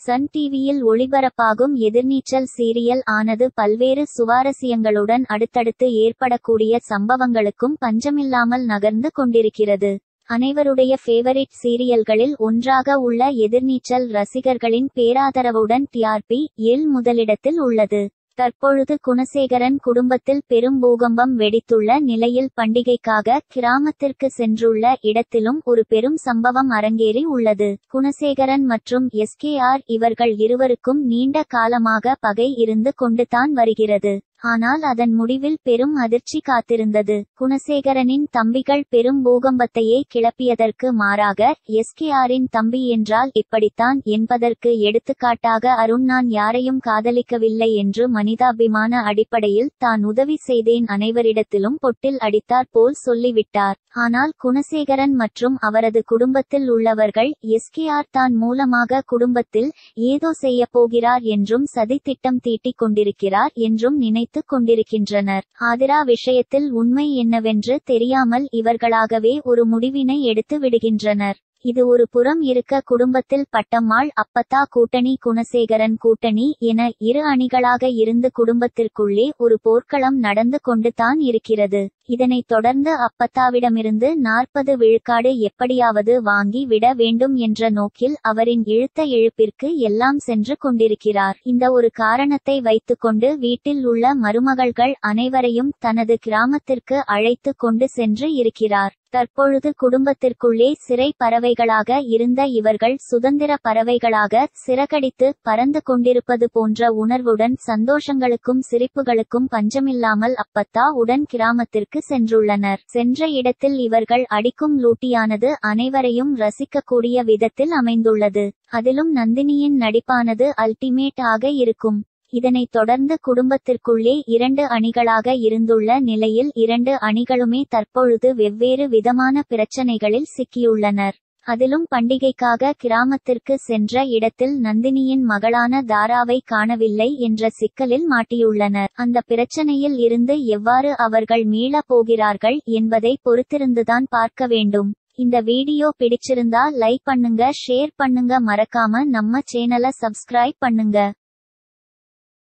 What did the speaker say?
Sun டிவியில் ஒளிபரப்பாகும் எதிர்நீச்சல் serial ஆனது பல்வேறு சுவாரஸ்யங்களுடன் அடுத்தடுத்து ஏற்படக்கூடிய சம்பவங்களுக்கும் பஞ்சமில்லாமல் நகர்ந்து கொண்டிருக்கிறது அனைவருடைய ஃபேவரிட் சீரியல்களில் ஒன்றாக உள்ள எதிர்நீச்சல் ரசிகர்களின் பேராதரவுடன் டிஆர்பி எல் முதலிடத்தில் உள்ளது தற்பொழுது குணசேகரன் குடும்பத்தில் பெரும் பூகம்பம் வெடித்துள்ள நிலையில் பண்டிகைக்காக கிராமத்திற்கு சென்றுள்ள இடத்திலும் ஒரு பெரும் சம்பவம் அரங்கேறி உள்ளது குணசேகரன் மற்றும் எஸ்கேஆர் இவர்கள் இருவருக்கும் நீண்ட காலமாக பகை இருந்து கொண்டுதான் வருகிறது ஆனால் அதன் முடிவில் பெரும் அதிர்ச்சி காத்திருந்தது குணசேகரனின் தம்பிகள் பெரும் பூகம்பத்தையே கிளப்பியதற்கு மாறாக எஸ்கேஆரின் தம்பி என்றால் இப்படித்தான் என்பதற்கு எடுத்துக்காட்டாக அருண் நான் யாரையும் காதலிக்கவில்லை என்று மனிதாபிமான அடிப்படையில் தான் உதவி செய்தேன் அனைவரிடத்திலும் பொட்டில் அடித்தார் போல் சொல்லிவிட்டார் ஆனால் குணசேகரன் மற்றும் அவரது குடும்பத்தில் உள்ளவர்கள் எஸ்கேஆர் தான் மூலமாக குடும்பத்தில் ஏதோ செய்ய போகிறார் என்றும் சதித்திட்டம் தீட்டிக் கொண்டிருக்கிறார் என்றும் நினைத்து கொண்டிருக்கின்றனர் ஆதிரா விஷயத்தில் உண்மை என்னவென்று தெரியாமல் இவர்களாகவே ஒரு முடிவினை எடுத்து விடுகின்றனர் இது ஒரு புறம் இருக்க குடும்பத்தில் பட்டம்மாள் அப்பத்தா கூட்டணி குணசேகரன் கூட்டணி என இரு அணிகளாக இருந்து குடும்பத்திற்குள்ளே ஒரு போர்க்களம் நடந்து கொண்டு தான் இருக்கிறது இதனைத் தொடர்ந்து அப்பத்தாவிடமிருந்து நாற்பது விழுக்காடு எப்படியாவது வாங்கி விட வேண்டும் என்ற நோக்கில் அவரின் இழுத்த இழுப்பிற்கு எல்லாம் சென்று கொண்டிருக்கிறார் இந்த ஒரு காரணத்தை வைத்துக்கொண்டு வீட்டில் உள்ள மருமகள்கள் அனைவரையும் தனது கிராமத்திற்கு அழைத்து கொண்டு சென்று இருக்கிறார் தற்பொழுது குடும்பத்திற்குள்ளே சிறை பறவைகளாக இருந்த இவர்கள் சுதந்திர பறவைகளாக சிறகடித்து பறந்து கொண்டிருப்பது போன்ற உணர்வுடன் சந்தோஷங்களுக்கும் சிரிப்புகளுக்கும் பஞ்சமில்லாமல் அப்பத்தா உடன் கிராமத்திற்கு சென்றுள்ளனர் சென்ற இடத்தில் இவர்கள் அடிக்கும் லூட்டியானது அனைவரையும் ரசிக்கக்கூடிய விதத்தில் அமைந்துள்ளது அதிலும் நந்தினியின் நடிப்பானது அல்டிமேட் ஆக இருக்கும் இதனைத் தொடர்ந்து குடும்பத்திற்குள்ளே இரண்டு அணிகளாக இருந்துள்ள நிலையில் இரண்டு அணிகளுமே தற்பொழுது வெவ்வேறு விதமான பிரச்சனைகளில் சிக்கியுள்ளனர் அதிலும் பண்டிகைக்காக கிராமத்திற்கு சென்ற இடத்தில் நந்தினியின் மகளான தாராவை காணவில்லை என்ற சிக்கலில் மாட்டியுள்ளனர் அந்த பிரச்சனையில் இருந்து எவ்வாறு அவர்கள் மீளப் போகிறார்கள் என்பதை பொறுத்திருந்துதான் பார்க்க வேண்டும் இந்த வீடியோ பிடிச்சிருந்தா லைக் பண்ணுங்க ஷேர் பண்ணுங்க மறக்காம நம்ம சேனலை சப்ஸ்கிரைப் பண்ணுங்க